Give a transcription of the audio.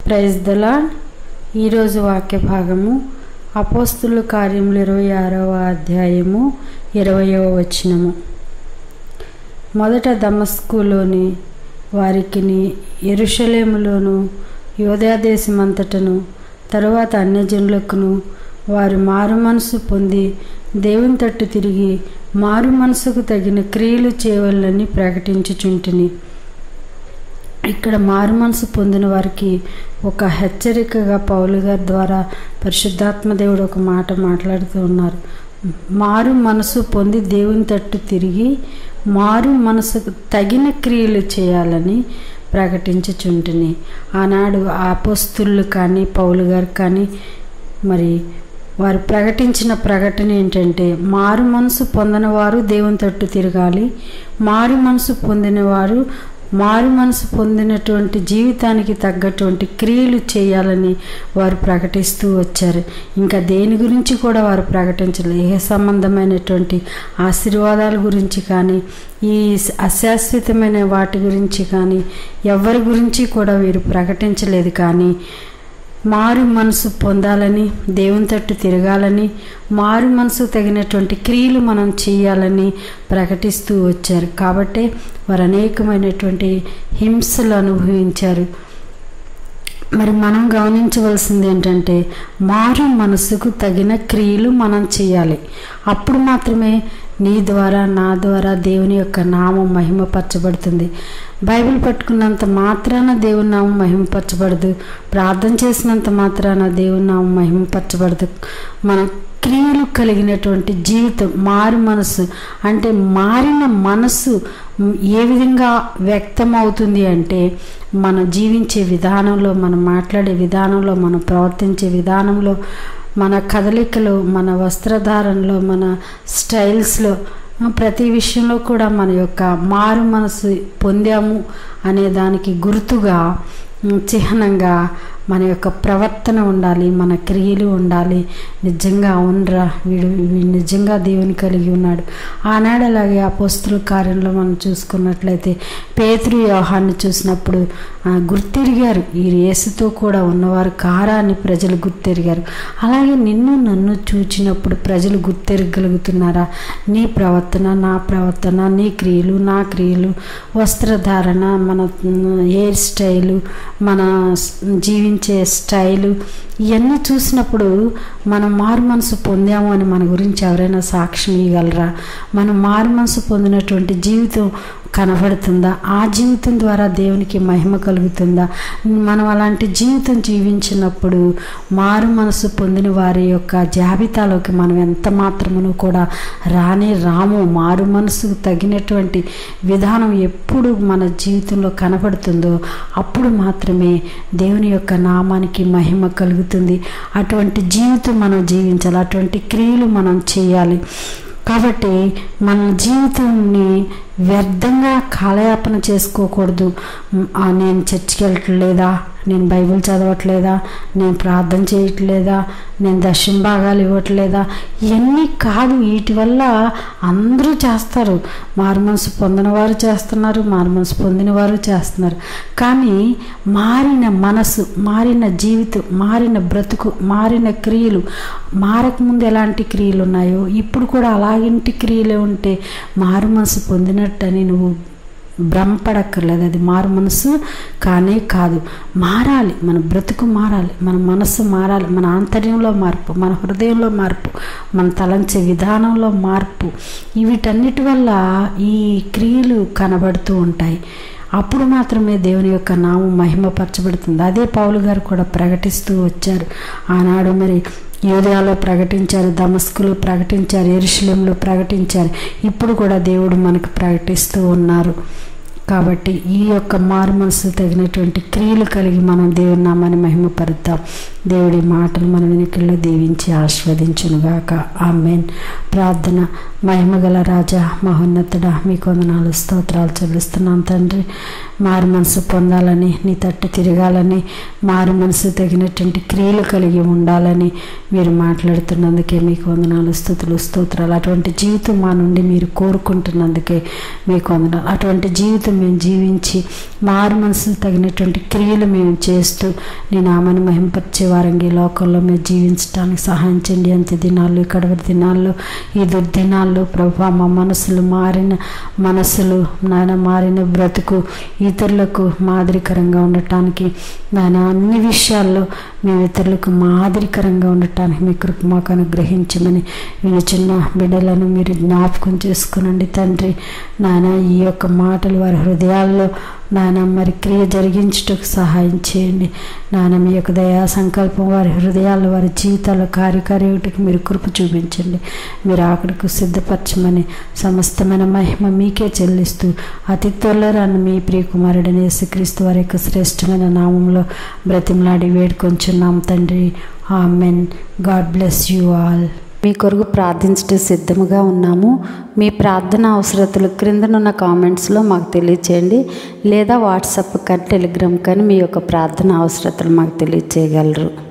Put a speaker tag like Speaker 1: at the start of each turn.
Speaker 1: praise దలా ఈరోజు వాక్య భాగము అపోస్తుల కార్యములు ఇరవై ఆరవ అధ్యాయము ఇరవయవ వచనము మొదట దమస్కులోని వారికిని ఎరుషలేములోను యోధాదేశమంతటను తరువాత అన్యజనులకును వారు మారు మనసు పొంది దేవుని తట్టు తిరిగి మారు మనసుకు తగిన క్రియలు చేయవలని ప్రకటించుచుంటిని ఇక్కడ మారు మనసు పొందిన వారికి ఒక హెచ్చరికగా పౌలు గారి ద్వారా పరిశుద్ధాత్మ దేవుడు ఒక మాట మాట్లాడుతూ ఉన్నారు మారు మనసు పొంది దేవుని తట్టు తిరిగి మారు మనసుకు తగిన క్రియలు చేయాలని ప్రకటించుచుంటిని ఆనాడు ఆపోస్తులు కానీ పౌలు గారు కానీ మరి వారు ప్రకటించిన ప్రకటన ఏంటంటే మారు మనసు పొందినవారు దేవుని తట్టు తిరగాలి మారు మనసు పొందినవారు మారు మనసు పొందినటువంటి జీవితానికి తగ్గటువంటి క్రియలు చేయాలని వారు ప్రకటిస్తూ వచ్చారు ఇంకా దేని గురించి కూడా వారు ప్రకటించలేదు ఏ సంబంధమైనటువంటి ఆశీర్వాదాల గురించి కానీ ఈ అశాశ్వతమైన వాటి గురించి కానీ ఎవరి గురించి కూడా వీరు ప్రకటించలేదు కానీ మారు మనసు పొందాలని దేవుని తట్టు తిరగాలని మారు మనసు తగినటువంటి క్రియలు మనం చేయాలని ప్రకటిస్తూ వచ్చారు కాబట్టి వారు అనేకమైనటువంటి హింసలు అనుభవించారు మరి మనం గమనించవలసింది ఏంటంటే మారు మనసుకు తగిన క్రియలు మనం చేయాలి అప్పుడు మాత్రమే నీ ద్వారా నా ద్వారా దేవుని యొక్క నామం మహిమపరచబడుతుంది బైబిల్ పట్టుకున్నంత మాత్రాన దేవుని నామం మహిమపరచబడదు ప్రార్థన చేసినంత మాత్రాన దేవుని నామం మహిమపరచబడదు మన క్రియలు కలిగినటువంటి జీవితం మారు మనసు అంటే మారిన మనసు ఏ విధంగా వ్యక్తం అవుతుంది అంటే మనం జీవించే విధానంలో మనం మాట్లాడే విధానంలో మనం ప్రవర్తించే విధానంలో మన కదలికలో మన వస్త్రధారణలో మన స్టైల్స్లో ప్రతి విషయంలో కూడా మన యొక్క మారు మనసు పొందాము అనే దానికి గుర్తుగా చిహ్నంగా మన యొక్క ప్రవర్తన ఉండాలి మన క్రియలు ఉండాలి నిజంగా అవునరా వీడు వీడు నిజంగా దేవుని కలిగి ఉన్నాడు ఆనాడు అలాగే అపోస్తుల కార్యంలో మనం చూసుకున్నట్లయితే పేతురు వ్యవహాన్ని చూసినప్పుడు గుర్తెరిగారు ఈ రేసుతో కూడా ఉన్నవారు కారా అని ప్రజలు గుర్తెరిగారు అలాగే నిన్ను నన్ను చూచినప్పుడు ప్రజలు గుర్తెరగలుగుతున్నారా నీ ప్రవర్తన నా ప్రవర్తన నీ క్రియలు నా క్రియలు వస్త్రధారణ మన హెయిర్ స్టైలు మన జీవించే స్టైలు ఇవన్నీ చూసినప్పుడు మనం మారు మనసు పొందాము అని మన గురించి ఎవరైనా సాక్ష్యం ఇవ్వగలరా మనం మారు మనసు పొందినటువంటి జీవితం కనబడుతుందా ఆ జీవితం ద్వారా దేవునికి మహిమ కలుగుతుందా మనం అలాంటి జీవితం జీవించినప్పుడు మారు మనసు పొందిన వారి యొక్క జాబితాలోకి మనం ఎంత మాత్రమును కూడా రానే రాము మారు మనసుకు తగినటువంటి విధానం ఎప్పుడు మన జీవితంలో కనబడుతుందో అప్పుడు మాత్రమే దేవుని యొక్క నామానికి మహిమ కలుగుతుంది అటువంటి జీవితం మనం జీవించాలి అటువంటి క్రియలు మనం చేయాలి కాబట్టి మన జీవితాన్ని వ్యర్థంగా కాలయాపన చేసుకోకూడదు నేను చర్చికి వెళ్ళట్లేదా నేను బైబిల్ చదవట్లేదా నేను ప్రార్థన చేయట్లేదా నేను దశం భాగాలు ఇవ్వట్లేదా ఇవన్నీ కాదు వీటి వల్ల అందరూ చేస్తారు మారుమనసు పొందిన వారు చేస్తున్నారు మారుమనసు పొందిన వారు చేస్తున్నారు కానీ మారిన మనసు మారిన జీవితం మారిన బ్రతుకు మారిన క్రియలు మారకముందు ఎలాంటి క్రియలు ఉన్నాయో ఇప్పుడు కూడా అలాంటి క్రియలే ఉంటే మారు మనసు పొందినట్టని నువ్వు భ్రమపడక్కర్లేదు అది మారు మనసు కానే కాదు మారాలి మన బ్రతుకు మారాలి మన మనసు మారాలి మన ఆంతర్యంలో మార్పు మన హృదయంలో మార్పు మన తలంచే విధానంలో మార్పు వీటన్నిటి వల్ల ఈ క్రియలు కనబడుతూ ఉంటాయి అప్పుడు మాత్రమే దేవుని యొక్క నామం మహిమపరచబడుతుంది అదే పౌలు గారు కూడా ప్రకటిస్తూ వచ్చారు ఆనాడు మరి యోధయాలో ప్రకటించారు దమస్కులు ప్రకటించారు ఎరుశలంలో ప్రకటించారు ఇప్పుడు కూడా దేవుడు మనకు ప్రకటిస్తూ ఉన్నారు కాబట్టి ఈ యొక్క మారు మనసు తగినటువంటి క్రియలు కలిగి మనం దేవుని నామాన్ని మహిమపరుద్దాం దేవుడి మాటలు మన వెనుకల్లో దీవించి ఆస్వాదించునుగాక ఆమెన్ ప్రార్థన మహిమగల రాజా మహోన్నతుడ మీ కొందనాలు స్తోత్రాలు చెల్లిస్తున్నాం తండ్రి మారు మనసు పొందాలని నీ తట్టు తిరగాలని మారు మనసు తగినటువంటి క్రియలు కలిగి ఉండాలని మీరు మాట్లాడుతున్నందుకే మీకు వందనాలు స్థుతులు స్తోత్రాలు అటువంటి జీవితం మా నుండి మీరు కోరుకుంటున్నందుకే మీకు వందనాలు అటువంటి జీవితం మేము జీవించి మారు మనసు తగినటువంటి క్రియలు మేము చేస్తూ నీ నామని మహింపరిచే వారంగా ఈ లోకంలో మేము జీవించడానికి సహాయం చేయండి అంత్య దినాల్లో కడవరి దినాల్లో ఈ దుర్దినాల్లో ప్రభా మా మనసులు మారిన మనసులు నాయన మారిన బ్రతుకు ఇతరులకు మాదిరికరంగా ఉండటానికి నాయన అన్ని విషయాల్లో మేము ఇతరులకు మాదిరికరంగా ఉండటానికి మీ కృప మాకు అనుగ్రహించమని నేను చిన్న బిడ్డలను మీరు జ్ఞాపకం చేసుకునండి తండ్రి నాయన ఈ యొక్క మాటలు వారి హృదయాల్లో నాయన మరి క్రియ జరిగించుటకు సహాయం చేయండి నాయన మీ యొక్క దయా సంకల్పం వారి హృదయాల్లో వారి జీవితాల్లో కార్యకార్యటికి మీరు కృప చూపించండి మీరు అక్కడికి సిద్ధపరచమని సమస్తమైన మహిమ మీకే చెల్లిస్తూ అతి త్వరలో రాను మీ ప్రియ కుమారుడని యేసుక్రీస్తు వారి యొక్క శ్రేష్టమైన నామంలో బ్రతిమలాడి వేడుకొంచున్నాం తండ్రి amen god bless you all మీ కొరకు ప్రార్థించడం సిద్ధముగా ఉన్నాము మీ ప్రార్థన అవసరతలు క్రిందనున్న కామెంట్స్లో మాకు తెలియచేయండి లేదా వాట్సాప్ కానీ టెలిగ్రామ్ కానీ మీ యొక్క ప్రార్థన అవసరతలు మాకు తెలియచేయగలరు